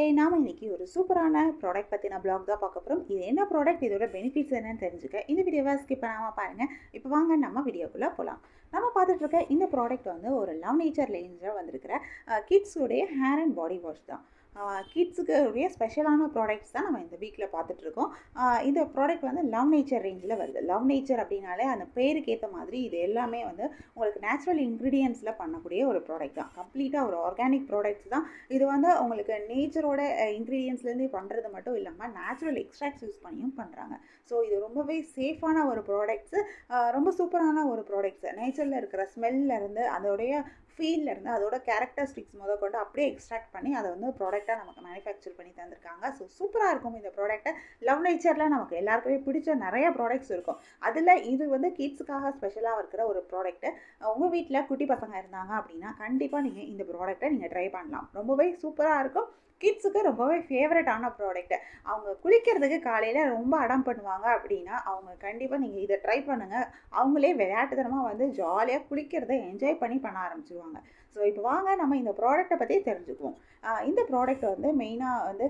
நாம இன்னைக்கு ஒரு சூப்பரான ப்ராடக்ட் பற்றின பிளாக் தான் பார்க்க போகிறோம் இது என்ன ப்ராடக்ட் இதோட பெனிஃபிட்ஸ் என்னன்னு தெரிஞ்சுக்க இந்த வீடியோவை ஸ்கிப் பண்ணாமல் பாருங்கள் இப்போ வாங்க நம்ம வீடியோக்குள்ளே போகலாம் நம்ம பார்த்துட்டு இருக்க இந்த ப்ராடக்ட் வந்து ஒரு லவ் நேச்சர் ரேஞ்சில் வந்திருக்கிற கிட்ஸுடைய ஹேர் அண்ட் பாடி வாஷ் தான் கிட்ஸுக்கு உடைய ஸ்பெஷலான ப்ராடக்ட்ஸ் தான் நம்ம இந்த வீக்கில் பார்த்துட்ருக்கோம் இந்த ப்ராடக்ட் வந்து லவ் நேச்சர் ரேஞ்சில் வருது லவ் நேச்சர் அப்படின்னாலே அந்த பேருக்கு ஏற்ற மாதிரி இது எல்லாமே வந்து உங்களுக்கு நேச்சுரல் இன்க்ரீடியன்ஸில் பண்ணக்கூடிய ஒரு ப்ராடக்ட் தான் கம்ப்ளீட்டாக ஒரு ஆர்கானிக் ப்ராடக்ட்ஸ் தான் இது வந்து உங்களுக்கு நேச்சரோட இன்க்ரீடியன்ஸ்லேருந்து பண்ணுறது மட்டும் இல்லாமல் நேச்சுரல் எக்ஸ்ட்ராக்ட்ஸ் யூஸ் பண்ணியும் பண்ணுறாங்க ஸோ இது ரொம்பவே சேஃபான ஒரு ப்ராடக்ட்ஸு ரொம்ப சூப்பரான ஒரு ப்ராடக்ட்ஸு நேச்சரில் இருக்கிற ஸ்மெல்லேருந்து அதோடைய ஃபீல்ல இருந்து அதோட கேரக்டரிஸ்டிக்ஸ் முத கொண்டு அப்படியே எக்ஸ்ட்ராக்ட் பண்ணி அதை வந்து ப்ராடக்டாக நமக்கு மேனுஃபேக்சர் பண்ணி தந்திருக்காங்க ஸோ சூப்பராக இருக்கும் இந்த ப்ராடக்ட்டை லவ் நேச்சரில் நமக்கு எல்லாருக்குமே பிடிச்ச நிறைய ப்ராடக்ட்ஸ் இருக்கும் அதில் இது வந்து கிட்ஸுக்காக ஸ்பெஷலாக இருக்கிற ஒரு ப்ராடக்ட்டு உங்கள் வீட்டில் குட்டி பசங்க இருந்தாங்க அப்படின்னா கண்டிப்பாக நீங்கள் இந்த ப்ராடக்ட்டை நீங்கள் ட்ரை பண்ணலாம் ரொம்பவே சூப்பராக இருக்கும் கிட்ஸுக்கு ரொம்பவே ஃபேவரட்டான ப்ராடக்ட்டு அவங்க குளிக்கிறதுக்கு காலையில் ரொம்ப அடம் பண்ணுவாங்க அப்படின்னா அவங்க கண்டிப்பாக நீங்கள் இதை ட்ரை பண்ணுங்கள் அவங்களே விளையாட்டுத்தனமாக வந்து ஜாலியாக குளிக்கிறத என்ஜாய் பண்ணி பண்ண ஆரம்பிச்சிருவாங்க ஸோ இப்போ வாங்க நம்ம இந்த ப்ராடக்ட்டை பற்றி தெரிஞ்சுக்குவோம் இந்த ப்ராடக்ட் வந்து மெயினாக வந்து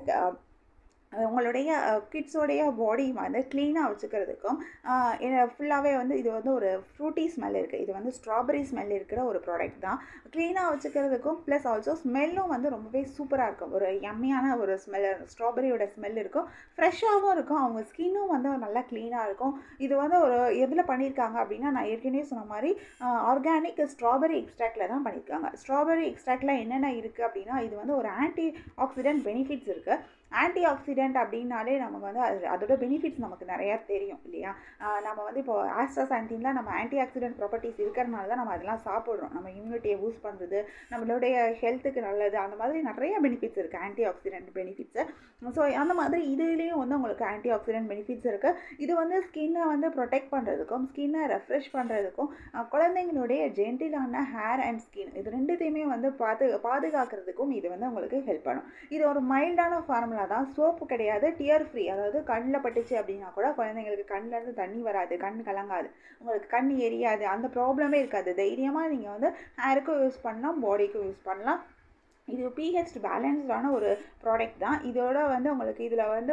உங்களுடைய கிட்ஸோடைய பாடி வந்து க்ளீனாக வச்சுக்கிறதுக்கும் ஃபுல்லாகவே வந்து இது வந்து ஒரு ஃப்ரூட்டி ஸ்மெல் இருக்குது இது வந்து ஸ்ட்ராபெரி ஸ்மெல் இருக்கிற ஒரு ப்ராடக்ட் தான் க்ளீனாக வச்சுக்கிறதுக்கும் ப்ளஸ் ஆல்சோ ஸ்மெல்லும் வந்து ரொம்பவே சூப்பராக இருக்கும் ஒரு எம்மியான ஒரு ஸ்மெல் ஸ்ட்ராபெரியோட ஸ்மெல் இருக்கும் ஃப்ரெஷ்ஷாகவும் இருக்கும் அவங்க ஸ்கின்னும் வந்து நல்லா க்ளீனாக இருக்கும் இது வந்து ஒரு எதில் பண்ணியிருக்காங்க அப்படின்னா நான் ஏற்கனவே சொன்ன மாதிரி ஆர்கானிக் ஸ்ட்ராபெரி எக்ஸ்ட்ராக்டில் தான் பண்ணியிருக்காங்க ஸ்ட்ராபெரி எக்ஸ்ட்ராக்டில் என்னென்ன இருக்குது அப்படின்னா இது வந்து ஒரு ஆன்டி ஆக்சிடென்ட் பெனிஃபிட்ஸ் இருக்குது ஆன்டி ஆக்சிடென்ட் அப்படின்னாலே நமக்கு வந்து அது அதோட பெனிஃபிட்ஸ் நமக்கு நிறையா தெரியும் இல்லையா நம்ம வந்து இப்போ ஆஸ்ட்ராசான்டின்லாம் நம்ம ஆன்டி ஆக்சிடென்ட் ப்ராப்பர்ட்டிஸ் இருக்கிறனால தான் நம்ம அதெல்லாம் சாப்பிட்றோம் நம்ம இம்யூனிட்டியை பூஸ்ட் பண்ணுறது நம்மளுடைய ஹெல்த்துக்கு நல்லது அந்த மாதிரி நிறைய பெனிஃபிட்ஸ் இருக்குது ஆன்டி ஆக்சிடென்ட் பெனிஃபிட்ஸு ஸோ அந்த மாதிரி இதுலேயும் வந்து உங்களுக்கு ஆன்டி ஆக்சிடென்ட் பெனிஃபிட்ஸ் இருக்குது இது வந்து ஸ்கின்னை வந்து ப்ரொடெக்ட் பண்ணுறதுக்கும் ஸ்கின்னை ரெஃப்ரெஷ் பண்ணுறதுக்கும் குழந்தைங்களுடைய ஜென்டிலான ஹேர் அண்ட் ஸ்கின் இது ரெண்டுத்தையுமே வந்து பாது பாதுகாக்கிறதுக்கும் இது வந்து உங்களுக்கு ஹெல்ப் பண்ணும் இது ஒரு மைல்டான ஃபார்முலா ஃபார்முலா தான் சோப்பு கிடையாது டியர் ஃப்ரீ அதாவது கண்ணில் பட்டுச்சு அப்படின்னா கூட குழந்தைங்களுக்கு கண்ணிலேருந்து தண்ணி வராது கண் கலங்காது உங்களுக்கு கண் எரியாது அந்த ப்ராப்ளமே இருக்காது தைரியமாக நீங்கள் வந்து ஹேருக்கும் யூஸ் பண்ணலாம் பாடிக்கும் யூஸ் பண்ணலாம் இது பிஹெச் பேலன்ஸ்டான ஒரு ப்ராடக்ட் தான் இதோட வந்து உங்களுக்கு இதில் வந்து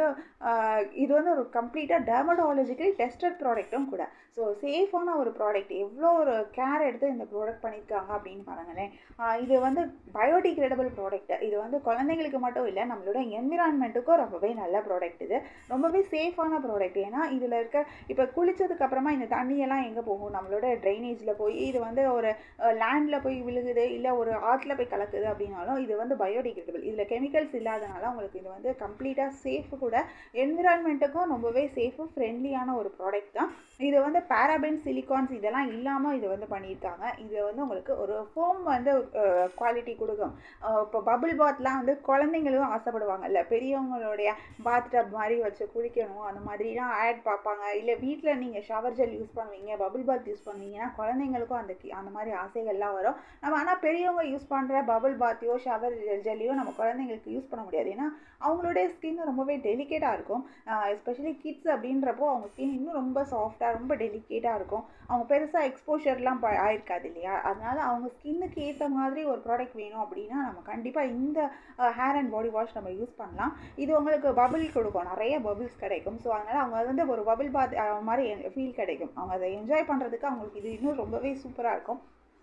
இது வந்து ஒரு கம்ப்ளீட்டாக டெர்மடாலஜிக்கல் டெஸ்டட் ப்ராடக்ட்டும் கூட ஸோ சேஃபான ஒரு ப்ராடக்ட் எவ்வளோ ஒரு கேர் எடுத்து இந்த ப்ராடக்ட் பண்ணியிருக்காங்க அப்படின்னு பாருங்களேன் இது வந்து பயோடிகிரேடபிள் ப்ராடக்ட் இது வந்து குழந்தைங்களுக்கு மட்டும் இல்லை நம்மளோட என்விரான்மெண்ட்டுக்கும் ரொம்பவே நல்ல ப்ராடக்ட் இது ரொம்பவே சேஃபான ப்ராடக்ட் ஏன்னா இதில் இருக்க இப்போ குளித்ததுக்கு அப்புறமா இந்த தண்ணியெல்லாம் எங்கே போகும் நம்மளோட ட்ரைனேஜில் போய் இது வந்து ஒரு லேண்டில் போய் விழுகுது இல்லை ஒரு ஆற்றுல போய் கலக்குது அப்படின்னாலும் இது வந்து பயோடிகிரேடபிள் இதில் கெமிக்கல்ஸ் இல்லாதனால உங்களுக்கு இது வந்து கம்ப்ளீட்டாக சேஃபு கூட என்விரான்மெண்ட்டுக்கும் ரொம்பவே சேஃபு ஃப்ரெண்ட்லியான ஒரு ப்ராடக்ட் தான் இது வந்து பேராபென் சிலிகான்ஸ் இதெல்லாம் இல்லாமல் இது வந்து பண்ணியிருக்காங்க இது வந்து உங்களுக்கு ஒரு ஃபோம் வந்து குவாலிட்டி கொடுக்கும் இப்போ பபுள் பாத்லாம் வந்து குழந்தைங்களும் ஆசைப்படுவாங்கல்ல பெரியவங்களுடைய பாத் டப் மாதிரி வச்சு குளிக்கணும் அந்த மாதிரிலாம் ஆட் பார்ப்பாங்க இல்லை வீட்டில் நீங்கள் ஷவர் ஜெல் யூஸ் பண்ணுவீங்க பபுள் பாத் யூஸ் பண்ணுவீங்கன்னா குழந்தைங்களுக்கும் அந்த அந்த மாதிரி ஆசைகள்லாம் வரும் நம்ம ஆனால் பெரியவங்க யூஸ் பண்ணுற பபுள் பாத்தையோ ஷவர் ஜெல்லையோ நம்ம குழந்தைங்களுக்கு யூஸ் பண்ண முடியாது ஏன்னா அவங்களுடைய ஸ்கின் ரொம்பவே டெலிகேட்டாக இருக்கும் எஸ்பெஷலி கிட்ஸ் அப்படின்றப்போ அவங்க ஸ்கின் இன்னும் ரொம்ப சாஃப்டாக ரொம்ப டெலிகேட்டாக இருக்கும் அவங்க பெருசாக எக்ஸ்போஷர்லாம் ப ஆயிருக்காது இல்லையா அதனால அவங்க ஸ்கின்னுக்கு ஏற்ற மாதிரி ஒரு ப்ராடக்ட் வேணும் அப்படின்னா நம்ம கண்டிப்பாக இந்த ஹேர் அண்ட் பாடி வாஷ் நம்ம யூஸ் பண்ணலாம் இது உங்களுக்கு பபிள் கொடுக்கும் நிறைய பபிள்ஸ் கிடைக்கும் ஸோ அதனால் அவங்க வந்து ஒரு பபிள் பாத் மாதிரி ஃபீல் கிடைக்கும் அவங்க அதை என்ஜாய் பண்ணுறதுக்கு அவங்களுக்கு இது இன்னும் ரொம்பவே சூப்பராக இருக்கும்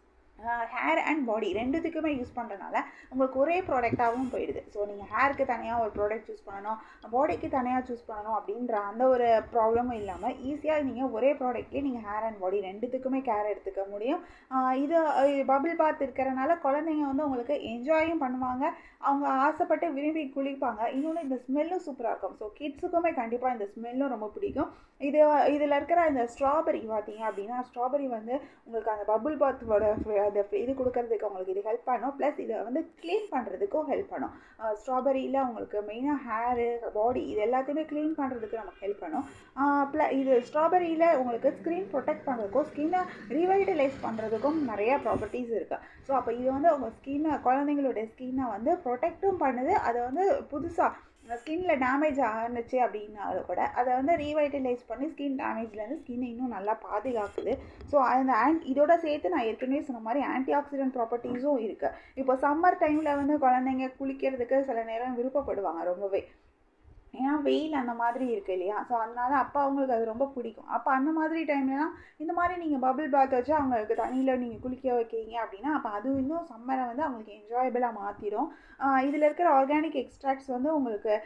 ஹேர் அண்ட் பாடி ரெண்டுத்துக்குமே யூஸ் பண்ணுறதுனால உங்களுக்கு ஒரே ப்ராடக்டாகவும் போயிடுது ஸோ நீங்கள் ஹேருக்கு தனியாக ஒரு ப்ராடக்ட் சூஸ் பண்ணணும் பாடிக்கு தனியாக சூஸ் பண்ணணும் அப்படின்ற அந்த ஒரு ப்ராப்ளமும் இல்லாமல் ஈஸியாக நீங்கள் ஒரே ப்ராடக்ட்லேயே நீங்கள் ஹேர் அண்ட் பாடி ரெண்டுத்துக்குமே கேர் எடுத்துக்க முடியும் இது பபிள் பாத் இருக்கிறனால குழந்தைங்க வந்து உங்களுக்கு என்ஜாயும் பண்ணுவாங்க அவங்க ஆசைப்பட்டு விரும்பி குளிப்பாங்க இன்னொன்று இந்த ஸ்மெல்லும் சூப்பராக இருக்கும் ஸோ கிட்ஸுக்குமே கண்டிப்பாக இந்த ஸ்மெல்லும் ரொம்ப பிடிக்கும் இது இதில் இருக்கிற இந்த ஸ்ட்ராபெரி பார்த்தீங்க அப்படின்னா ஸ்ட்ராபெரி வந்து உங்களுக்கு அந்த பபுள் பாத்தோட அந்த இது கொடுக்கறதுக்கு உங்களுக்கு இது ஹெல்ப் பண்ணும் ப்ளஸ் இதை வந்து க்ளீன் பண்ணுறதுக்கும் ஹெல்ப் பண்ணும் ஸ்ட்ராபெரியில் உங்களுக்கு மெயினாக ஹேரு பாடி இது எல்லாத்தையுமே க்ளீன் பண்ணுறதுக்கு நமக்கு ஹெல்ப் பண்ணும் ப்ள இது ஸ்ட்ராபெரியில் உங்களுக்கு ஸ்க்ரீன் ப்ரொடெக்ட் பண்ணுறதுக்கும் ஸ்கின்னை ரிவைட்டலைஸ் பண்ணுறதுக்கும் நிறைய ப்ராப்பர்ட்டிஸ் இருக்குது ஸோ அப்போ இது வந்து உங்கள் ஸ்கின்னை குழந்தைங்களுடைய ஸ்கின்னை வந்து ப்ரொடெக்டும் பண்ணுது அதை வந்து புதுசாக ஸ்கின்ல டேமேஜ் ஆனுச்சு அப்படின்னாலும் கூட அதை வந்து ரீவைட்டலைஸ் பண்ணி ஸ்கின் டேமேஜ்லேருந்து ஸ்கின் இன்னும் நல்லா பாதுகாக்குது ஸோ அந்த ஆன்ட் இதோட சேர்த்து நான் ஏற்கனவே சொன்ன மாதிரி ஆன்டி ஆக்சிடென்ட் ப்ராப்பர்ட்டிஸும் இருக்குது இப்போ சம்மர் டைமில் வந்து குழந்தைங்க குளிக்கிறதுக்கு சில நேரம் விருப்பப்படுவாங்க ரொம்பவே ஏன்னா வெயில் அந்த மாதிரி இருக்குது இல்லையா ஸோ அதனால அப்போ அவங்களுக்கு அது ரொம்ப பிடிக்கும் அப்போ அந்த மாதிரி டைம்லலாம் இந்த மாதிரி நீங்கள் பபிள் பாத் வச்சு அவங்களுக்கு தண்ணியில் நீங்கள் குளிக்க வைக்கிறீங்க அப்படின்னா அப்போ அது இன்னும் சம்மரை வந்து அவங்களுக்கு என்ஜாயபிளாக மாற்றிடும் இதில் இருக்கிற ஆர்கானிக் எக்ஸ்ட்ராக்ட்ஸ் வந்து உங்களுக்கு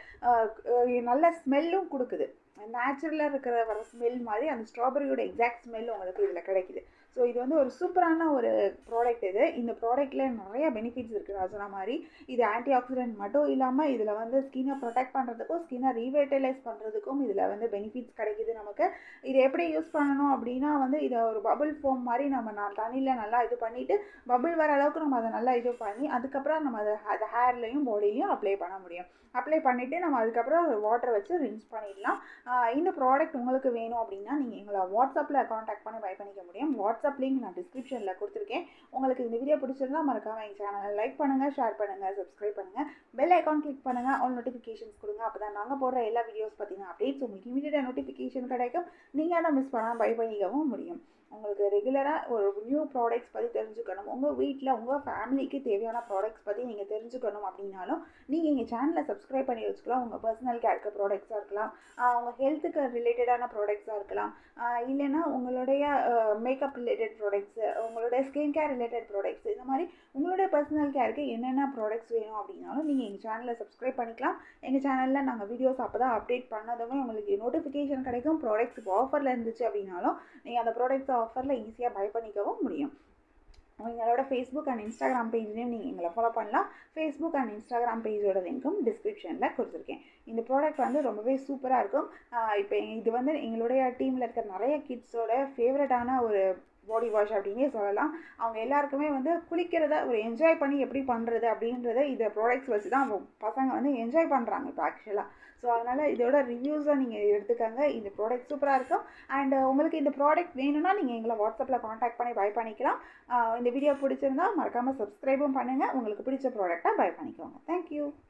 நல்ல ஸ்மெல்லும் கொடுக்குது நேச்சுரலாக இருக்கிற வர ஸ்மெல் மாதிரி அந்த ஸ்ட்ராபெரியோட எக்ஸாக்ட் ஸ்மெல் உங்களுக்கு இதில் கிடைக்குது ஸோ இது வந்து ஒரு சூப்பரான ஒரு ப்ராடக்ட் இது இந்த ப்ராடக்ட்டில் நிறைய பெனிஃபிட்ஸ் இருக்குது நான் சொன்ன மாதிரி இது ஆன்டி ஆக்சிடென்ட் மட்டும் இல்லாமல் இதில் வந்து ஸ்கின்னை ப்ரொடெக்ட் பண்ணுறதுக்கும் ஸ்கின்னை ரீவைட்டலைஸ் பண்ணுறதுக்கும் இதில் வந்து பெனிஃபிட்ஸ் கிடைக்குது நமக்கு இதை எப்படி யூஸ் பண்ணணும் அப்படின்னா வந்து இதை ஒரு பபுள் ஃபோம் மாதிரி நம்ம நான் தண்ணியில் நல்லா இது பண்ணிவிட்டு பபுள் வர அளவுக்கு நம்ம அதை நல்லா இது பண்ணி அதுக்கப்புறம் நம்ம அதை அதை ஹேர்லையும் பாடிலையும் அப்ளை பண்ண முடியும் அப்ளை பண்ணிவிட்டு நம்ம அதுக்கப்புறம் வாட்டரை வச்சு ரின்ஸ் பண்ணிடலாம் இந்த ப்ராடக்ட் உங்களுக்கு வேணும் அப்படின்னா நீங்கள் எங்களை வாட்ஸ்அப்பில் காண்டாக்ட் பண்ணி பை பண்ணிக்க முடியும் வாட்ஸ்அப் லிங்க் நான் டிஸ்கிரிப்ஷனில் கொடுத்துருக்கேன் உங்களுக்கு இந்த வீடியோ பிடிச்சிருந்தா மறக்காமல் எங்கள் சேனலை லைக் பண்ணுங்கள் ஷேர் பண்ணுங்கள் சப்ஸ்கிரைப் பண்ணுங்கள் பெல் ஐக்கான் கிளிக் பண்ணுங்கள் ஆல் நோட்டிஃபிகேஷன்ஸ் கொடுங்க அப்போ தான் நாங்கள் போடுற எல்லா வீடியோஸ் பார்த்தீங்கன்னா அப்டேட்ஸ் உங்களுக்கு இமீடியட்டாக நோட்டிஃபிகேஷன் கிடைக்கும் நீங்கள் அதை மிஸ் பண்ணாமல் பை பண்ணிக்கவும் முடியும் உங்களுக்கு ரெகுலராக ஒரு நியூ ப்ராடக்ட்ஸ் பற்றி தெரிஞ்சுக்கணும் உங்கள் வீட்டில் உங்கள் ஃபேமிலிக்கு தேவையான ப்ராடக்ட்ஸ் பற்றி நீங்கள் தெரிஞ்சுக்கணும் அப்படின்னாலும் நீங்கள் எங்கள் சேனலை சப்ஸ்கிரைப் பண்ணி வச்சுக்கலாம் உங்கள் பர்சனல் கேருக்கு ப்ராடக்ட்ஸாக இருக்கலாம் உங்கள் ஹெல்த்துக்கு ரிலேட்டடான ப்ராடக்ட்ஸாக இருக்கலாம் இல்லைன்னா உங்களுடைய மேக்கப் ரிலேட்டட் ப்ராடக்ட்ஸு உங்களுடைய ஸ்கின் கேர் ரிலேட்டட் ப்ராடக்ட்ஸ் இந்த மாதிரி உங்களுடைய பர்சனல் கேருக்கு என்னென்ன ப்ராடக்ட்ஸ் வேணும் அப்படின்னாலும் நீங்கள் எங்கள் சேனலை சப்ஸ்கிரைப் பண்ணிக்கலாம் எங்கள் சேனலில் நாங்கள் வீடியோஸ் அப்போ தான் அப்டேட் பண்ணதுமே உங்களுக்கு நோட்டிஃபிகேஷன் கிடைக்கும் ப்ராடக்ட்ஸ் இப்போ ஆஃபரில் இருந்துச்சு அப்படின்னாலும் நீங்கள் அந்த ப்ராடக்ட்ஸ் ஆஃபரில் ஈஸியாக பை பண்ணிக்கவும் முடியும் எங்களோட ஃபேஸ்புக் அண்ட் இன்ஸ்டாகிராம் பேஜ்லேயும் நீங்கள் எங்களை ஃபாலோ பண்ணலாம் ஃபேஸ்புக் அண்ட் இன்ஸ்டாகிராம் பேஜோட லிங்க்கும் டிஸ்கிரிப்ஷனில் கொடுத்துருக்கேன் இந்த ப்ராடக்ட் வந்து ரொம்பவே சூப்பராக இருக்கும் இப்போ இது வந்து எங்களுடைய டீமில் இருக்கிற நிறைய கிட்ஸோட ஃபேவரட்டான ஒரு பாடி வாஷ் அப்படின்னே சொல்லலாம் அவங்க எல்லாருக்குமே வந்து குளிக்கிறத ஒரு என்ஜாய் பண்ணி எப்படி பண்ணுறது அப்படின்றத இதை ப்ராடக்ட்ஸ் வச்சு தான் பசங்க வந்து என்ஜாய் பண்ணுறாங்க இப்போ ஆக்சுவலாக ஸோ அதனால் இதோட ரிவ்யூஸை நீங்கள் எடுத்துக்கோங்க இந்த ப்ராடக்ட் சூப்பராக இருக்கும் அண்ட் உங்களுக்கு இந்த ப்ராடக்ட் வேணும்னா நீங்கள் எங்களை வாட்ஸ்அப்பில் காண்டாக்ட் பண்ணி பை பண்ணிக்கலாம் இந்த வீடியோ பிடிச்சிருந்தா மறக்காமல் சப்ஸ்கிரைபும் பண்ணுங்கள் உங்களுக்கு பிடிச்ச ப்ராடக்டாக பை பண்ணிக்கோங்க தேங்க்யூ